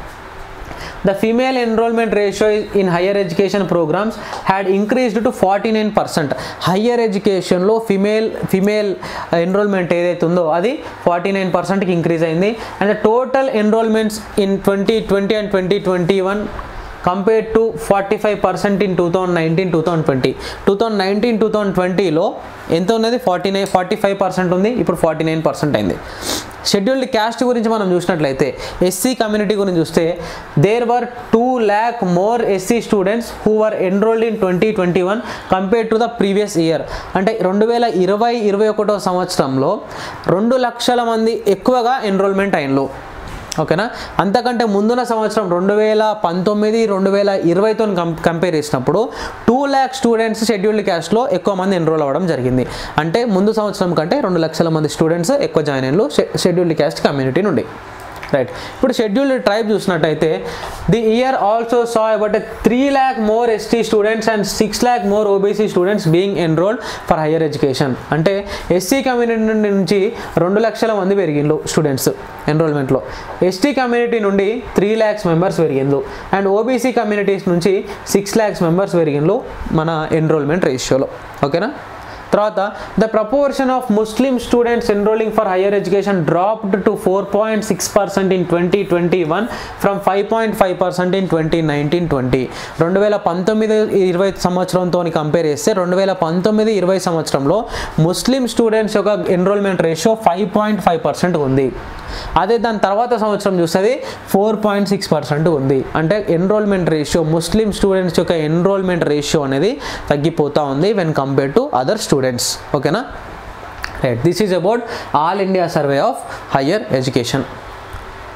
the female enrollment ratio in higher education programs had increased to 49% higher ఎడ్యుకేషన్లో ఫిమేల్ ఫిమేల్ ఎన్రోల్మెంట్ ఏదైతే ఉందో అది ఫార్టీ నైన్ పర్సెంట్కి ఇంక్రీజ్ అయింది and total enrolments in twenty twenty and twenty twenty one compare to forty five percent in two thousand nineteen two thousand twenty two thousand nineteen two thousand ట్వంటీలో ఎంత ఉన్నది forty nine forty five percent ఉంది ఇప్పుడు ఫార్టీ నైన్ పర్సెంట్ అయింది షెడ్యూల్డ్ క్యాస్ట్ గురించి మనం చూసినట్లయితే ఎస్సీ కమ్యూనిటీ గురించి చూస్తే there were two lakh more SC students who were enrolled in twenty twenty one compare to the previous year అంటే రెండు వేల ఇరవై ఇరవై ఒకటో సంవత్సరంలో రెండు లక్షల మంది ఎక్కువగా ఎన్రోల్మెంట్ అయినలు ఓకేనా అంతకంటే ముందున్న సంవత్సరం రెండు వేల పంతొమ్మిది రెండు వేల ఇరవైతో కం కంపేర్ చేసినప్పుడు టూ ల్యాక్ స్టూడెంట్స్ షెడ్యూల్డ్ క్యాస్ట్లో ఎక్కువ మంది ఎన్రోల్ అవ్వడం జరిగింది అంటే ముందు సంవత్సరం కంటే రెండు లక్షల మంది స్టూడెంట్స్ ఎక్కువ జాయిన్ అయినలు షెడ్యూల్డ్ క్యాస్ట్ కమ్యూనిటీ నుండి రైట్ ఇప్పుడు షెడ్యూల్డ్ ట్రైబ్ చూసినట్టయితే the year also saw about three lakh more ST students and six lakh more OBC students being enrolled for higher education అంటే ఎస్సీ కమ్యూనిటీ నుంచి రెండు లక్షల మంది పెరిగిండ్రు స్టూడెంట్స్ ఎన్రోల్మెంట్లో ఎస్టీ కమ్యూనిటీ నుండి త్రీ ల్యాక్స్ మెంబర్స్ పెరిగిండ్రు అండ్ ఓబీసీ కమ్యూనిటీస్ నుంచి సిక్స్ ల్యాక్స్ మెంబర్స్ పెరిగిండ్రు మన ఎన్రోల్మెంట్ రేషియోలో ఓకేనా తర్వాత the proportion of Muslim students enrolling for higher education dropped to four point six percent in twenty twenty one from five point five percent in twenty nineteen twenty రెండు వేల పంతొమ్మిది ఇరవై సంవత్సరంతో కంపేర్ చేస్తే రెండు వేల పంతొమ్మిది ఇరవై సంవత్సరంలో ముస్లిం స్టూడెంట్స్ యొక్క enrolment ratio five point five percent ఉంది అదే దాని తర్వాత సంవత్సరం చూస్తుంది ఫోర్ పాయింట్ సిక్స్ పర్సెంట్ ఉంది అంటే ఎన్రోల్మెంట్ రేషియో ముస్లిం స్టూడెంట్స్ యొక్క ఎన్రోల్మెంట్ రేషియో అనేది తగ్గిపోతూ ఉంది when compare to other students ఓకేనా right this is about all India survey of higher education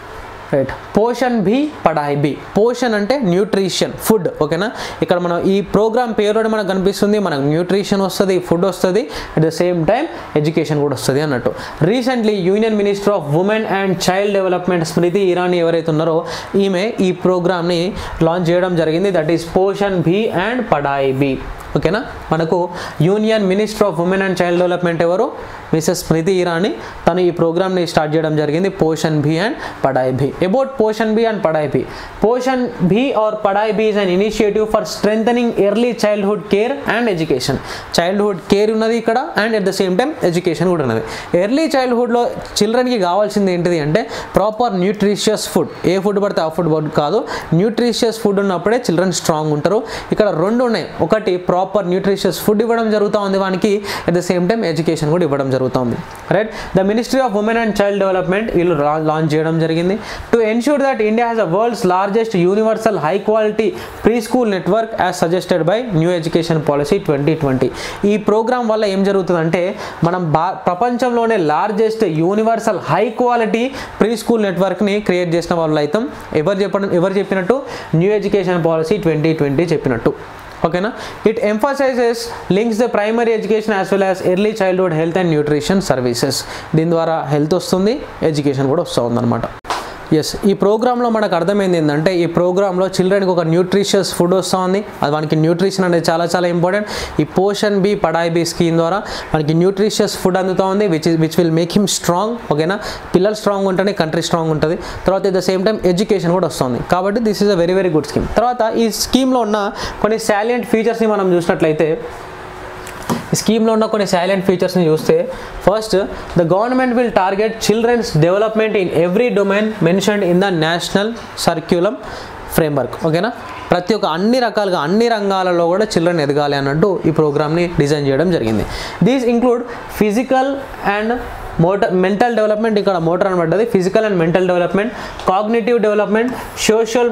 right Poshan Bhi Padhai Bhi Poshan అంటే న్యూట్రిషన్ ఫుడ్ ఓకేనా ఇక్కడ మనం ఈ ప్రోగ్రామ్ పేరులోనే మనకు కనిపిస్తుంది మనకు న్యూట్రిషన్ వస్తుంది ఫుడ్ వస్తుంది at the same time education కూడా వస్తుంది అన్నట్టు recently union minister of women and child development Smriti Irani ఎవరైతే ఉన్నారో ఈమె ఈ ప్రోగ్రామ్ని లాంచ్ చేయడం జరిగింది that is Poshan Bhi and Padhai Bhi ఓకేనా మనకు union minister of women and child development ఎవరు మిసెస్ స్మృతి ఇరానీ తను ఈ ప్రోగ్రామ్ని స్టార్ట్ చేయడం జరిగింది Poshan Bhi and Padhai Bhi about Poshan Bhi and Padhai Bhi Poshan Bhi are పడాయి Bhi is an initiative for strengthening early childhood care and education childhood care ఉన్నది ఇక్కడ and at the same time education కూడా ఉన్నది ఎర్లీ చైల్డ్హుడ్లో చిల్డ్రన్కి కావాల్సింది ఏంటిది అంటే ప్రాపర్ న్యూట్రిషియస్ ఫుడ్ ఏ ఫుడ్ పడితే ఆ ఫుడ్ కాదు న్యూట్రిషియస్ ఫుడ్ ఉన్నప్పుడే చిల్డ్రన్ స్ట్రాంగ్ ఉంటారు ఇక్కడ రెండు ఉన్నాయి ఒకటి ప్రాపర్ న్యూట్రిషియస్ ఫుడ్ ఇవ్వడం జరుగుతూ ఉంది వానికి at the same time education కూడా ఇవ్వడం జరుగుతుంది right the ministry of women and child development వీళ్ళు లాంచ్ చేయడం జరిగింది to ensure that India has a world's largest universal high quality pre school network as suggested by new education policy twenty twenty ఈ ప్రోగ్రామ్ వల్ల ఏం జరుగుతుందంటే మనం బా ప్రపంచంలోనే largest universal high quality pre school నెట్వర్క్ని క్రియేట్ చేసిన వాళ్ళు అయితే ఎవరు చెప్పడం ఎవరు చెప్పినట్టు new education policy twenty twenty చెప్పినట్టు ఓకేనా it emphasises links the primary education as well as early childhood health and nutrition services దీని ద్వారా హెల్త్ వస్తుంది ఎడ్యుకేషన్ కూడా వస్తుంది అనమాట ఎస్ ఈ ప్రోగ్రాంలో మనకు అర్థమైంది ఏంటంటే ఈ ప్రోగ్రాంలో చిల్డ్రన్కి ఒక న్యూట్రిషియస్ ఫుడ్ వస్తుంది అది మనకి న్యూట్రిషన్ అనేది చాలా చాలా ఇంపార్టెంట్ ఈ పోషన్ బి పడాయి బి స్కీమ్ ద్వారా మనకి న్యూట్రిషియస్ ఫుడ్ అందుతూ ఉంది which which will make him strong ఓకేనా పిల్లలు స్ట్రాంగ్ ఉంటేనే కంట్రీ స్ట్రాంగ్ ఉంటుంది తర్వాత at the same time education కూడా వస్తుంది కాబట్టి this is a very very good scheme తర్వాత ఈ స్కీమ్లో ఉన్న కొన్ని సాలియంట్ ఫీచర్స్ని మనం చూసినట్లయితే ఈ స్కీమ్లో ఉన్న కొన్ని సైలెంట్ ఫీచర్స్ని చూస్తే first the government will target children's development in every domain mentioned in the national curriculum framework ఓకేనా ప్రతి ఒక్క అన్ని రకాలుగా అన్ని రంగాలలో కూడా చిల్డ్రన్ ఎదగాలి అన్నట్టు ఈ ప్రోగ్రామ్ని డిజైన్ చేయడం జరిగింది these include physical and motor mental development ఇక్కడ మోటార్ అని పడ్డది physical and mental development cognitive development social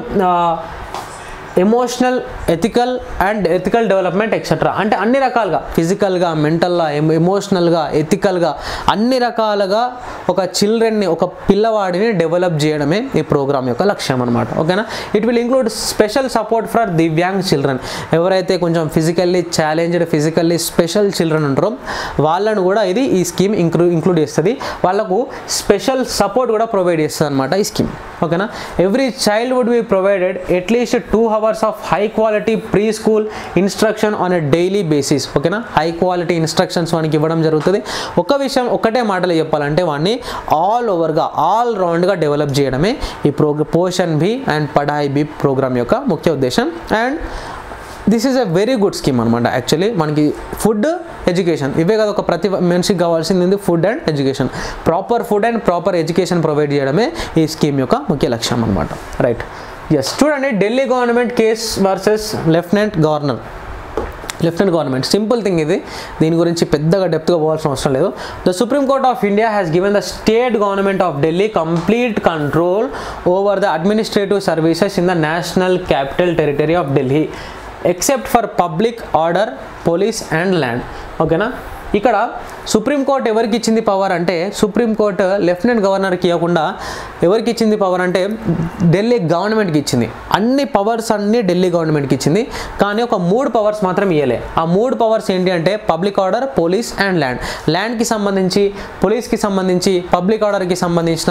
emotional ethical and ethical development etcetera అంటే అన్ని రకాలుగా ఫిజికల్గా మెంటల్గా ఎమోషనల్గా ఎథికల్గా అన్ని రకాలుగా ఒక చిల్డ్రన్ని ఒక పిల్లవాడిని డెవలప్ చేయడమే ఈ ప్రోగ్రామ్ యొక్క లక్ష్యం అనమాట ఓకేనా it will include special support for divyang children ఎవరైతే కొంచెం physically challenged physically special children ఉంటారో వాళ్ళను కూడా ఇది ఈ స్కీమ్ ఇంక్లూ ఇంక్లూడ్ చేస్తుంది వాళ్ళకు స్పెషల్ సపోర్ట్ కూడా ప్రొవైడ్ చేస్తుంది అనమాట ఈ స్కీమ్ ఓకేనా every child would be provided at least two hours of high quality pre preschool instruction on a daily basis ఓకేనా హై క్వాలిటీ ఇన్స్ట్రక్షన్స్ వానికి ఇవ్వడం జరుగుతుంది ఒక విషయం ఒకటే మాటలు చెప్పాలంటే వాడిని ఆల్ ఓవర్గా ఆల్ రౌండ్గా డెవలప్ చేయడమే ఈ programme Poshan Bhi and Padhai Bhi programme యొక్క ముఖ్య ఉద్దేశం and this is a very good scheme అనమాట యాక్చువల్లీ మనకి ఫుడ్ ఎడ్యుకేషన్ ఇవే కదా ఒక ప్రతి మనిషికి కావాల్సింది food and education proper food and proper education provide చేయడమే ఈ స్కీమ్ యొక్క ముఖ్య లక్ష్యం అనమాట రైట్ ఎస్ చూడండి Delhi government case versus lieutenant governor lieutenant government simple thing ఇది దీని గురించి పెద్దగా డెప్త్గా పోవాల్సిన అవసరం లేదు the supreme court of India has given the state government of Delhi complete control over the administrative services in the national capital territory of Delhi except for public order police and land ఓకేనా ఇక్కడ సుప్రీంకోర్టు ఎవరికి ఇచ్చింది పవర్ అంటే సుప్రీంకోర్టు లెఫ్టినెంట్ గవర్నర్కి ఇవ్వకుండా ఎవరికి ఇచ్చింది పవర్ అంటే ఢిల్లీ గవర్నమెంట్కి ఇచ్చింది అన్ని పవర్స్ అన్ని ఢిల్లీ గవర్నమెంట్కి ఇచ్చింది కానీ ఒక మూడు పవర్స్ మాత్రం ఇవ్వలే ఆ మూడు పవర్స్ ఏంటి అంటే public order police and land ల్యాండ్కి సంబంధించి పోలీస్కి సంబంధించి పబ్లిక్ ఆర్డర్కి సంబంధించిన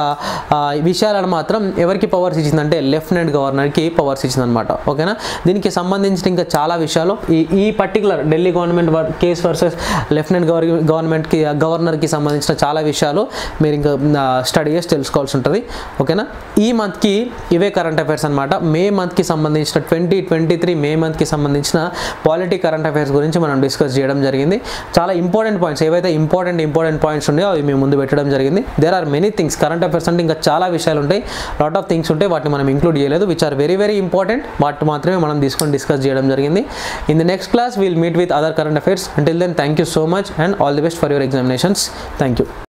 ఆ, విషయాలను మాత్రం ఎవరికి పవర్స్ ఇచ్చిందంటే లెఫ్టినెంట్ గవర్నర్కి పవర్స్ ఇచ్చిందనమాట ఓకేనా దీనికి సంబంధించిన ఇంకా చాలా విషయాలు ఈ ఈ particular Delhi government case versus lieutenant గవర్ గవర్నమెంట్కి గవర్నర్కి సంబంధించిన చాలా విషయాలు మీరు ఇంకా స్టడీ చేసి తెలుసుకోవాల్సి ఉంటుంది ఓకేనా ఈ మంత్కి ఇవే కరెంట్ అఫైర్స్ అనమాట మే మంత్కి సంబంధించిన ట్వంటీ ట్వంటీ త్రీ మే మంత్కి సంబంధించిన పాలిటీ కరెంట్ అఫైర్స్ గురించి మనం డిస్కస్ చేయడం జరిగింది చాలా ఇంపార్టెంట్ పాయింట్స్ ఏవైతే ఇంపార్టెంట్ ఇంపార్టెంట్ పాయింట్స్ ఉన్నాయో అవి మేము ముందు పెట్టడం జరిగింది there are many things current affairs అంటే ఇంకా చాలా విషయాలు ఉంటాయి లాట్ ఆఫ్ థింగ్స్ ఉంటాయి వాటిని మనం ఇంక్లూడ్ చేయలేదు which are very very important వాటి మాత్రమే మనం తీసుకొని డిస్కస్ చేయడం జరిగింది in the next class will meet with other current affairs until then thank you so much and all the best for your examinations thank you